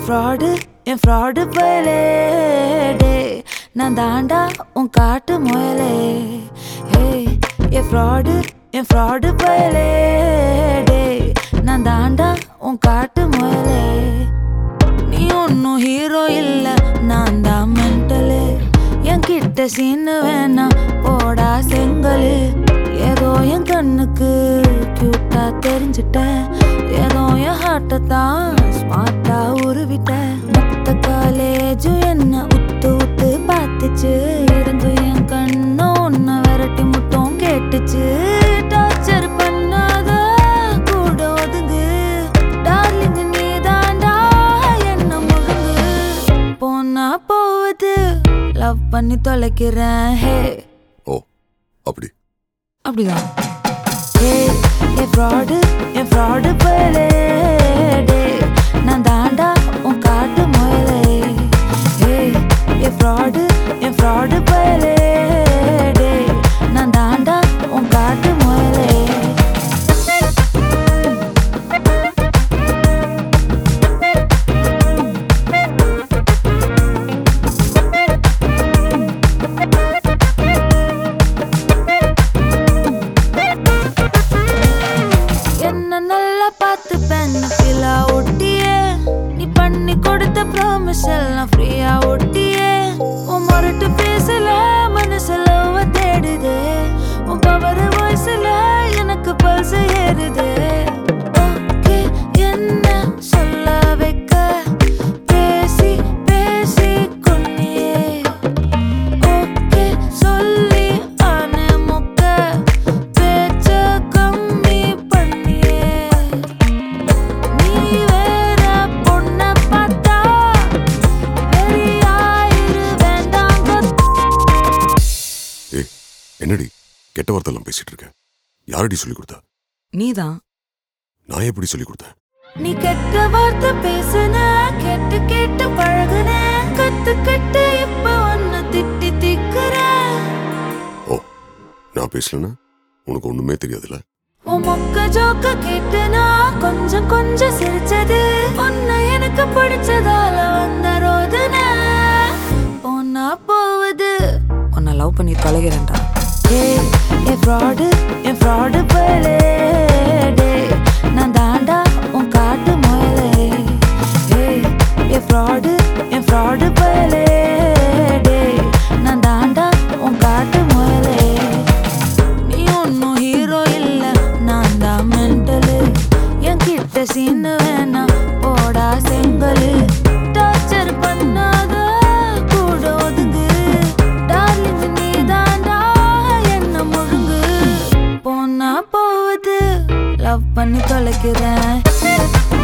fraud என் fraud பயலே டே நான் தாண்டா உன் காட்டு முயலே ஹே என் ஃப்ராடு என் ஃப்ராடு பயலே டே நான் தாண்டா உன் காட்டு முயலே நீ ஒன்னும் ஹீரோ இல்ல நான் தான் மென்டலு என் கிட்ட சீனு வேணா போடா செங்கலு ஏதோ என் கண்ணுக்கு கியூட்டா தெரிஞ்சிட்டேன் ஏதோ என் ஹார்ட்டை தான் ஸ்மார்ட்டா உருவிட்டேன் மொத்த காலேஜும் என்ன உத்து உத்து பார்த்துச்சு இருந்து என் கண்ணு உன்னை விரட்டி முட்டும் கேட்டுச்சு டார்ச்சர் பண்ணாத கூட ஒதுங்கு டார்லிங் நீ தாண்டா என்ன முழுங்கு போனா போவது லவ் பண்ணி தொலைக்கிறேன் ஹே ஓ அப்படி அப்படிதான் ஹே என் ஃப்ராடு என் ஃப்ராடு பயலே டே நான் தாண்டா உன் காட்டு முயலே ஹே என் ஃப்ராடு என் ஃப்ராடு பயலே டே நான் தாண்டா உன் காட்டு முயலே என்ன நல்லா பார்த்து பெண்ண ஃபிலா ஒட்டியே நீ பண்ணி கொடுத்த ப்ராமிஸ் எல்லாம் ஃப்ரீயா ஒட்டியே உன் முரட்டு பேசல மனசுல உவ தேடுதே உன் பவர் வாய்ஸ்ல எனக்கு பல்ஸ் ஏறுதே ஓகே என்ன சொல்ல வைக்க பேசி பேசி கொன்னியே ஓகே சொல்லி ஆன முக்க பேச்ச கம்மி பண்ணியே நீ வேற பொண்ண பார்த்தா வெறியாயிரு வேண்டாங்க ஏய் என்னடி கெட்ட வார்த்தைலாம் பேசிட்டு இருக்க யாரடி சொல்லி கொடுத்தா நீதான் நான் எப்படி சொல்லி கொடுத்தேன் நீ கெட்ட வார்த்தை பேசுன கேட்டு கேட்டு பழகுன கத்துக்கிட்டு இப்ப ஒன்னு திட்டி திக்குற ஓ நான் பேசலன்னா உனக்கு ஒண்ணுமே தெரியாதுல்ல உன் மொக்க ஜோக்க கேட்டு நான் கொஞ்சம் கொஞ்சம் சிரிச்சது உன்னை எனக்கு பிடிச்சதால வந்த ரோதனை பொண்ணா போவது உன்னை லவ் பண்ணி தொலைகிறேன்டா ஏ என் ஃப்ராடு என் ஃப்ராடு பயலே டே நான் தாண்டா உன் காட்டு முயலே ஏய் என் ஃப்ராடு என் ஃப்ராடு பயலே டே நான் தாண்டா உன் காட்டு முயலே நீ ஒன்னும் ஹீரோ இல்ல நான் தான் மென்டலு என் கிட்ட சீனு வேணா போடா செங்கலு டார்ச்சர் பண்ணாத கூட ஒதுங்கு டார்லிங் நீ தாண்டா என்ன முழுங்கு போனா போவது லவ் பண்ணி தொலைக்கிறேன்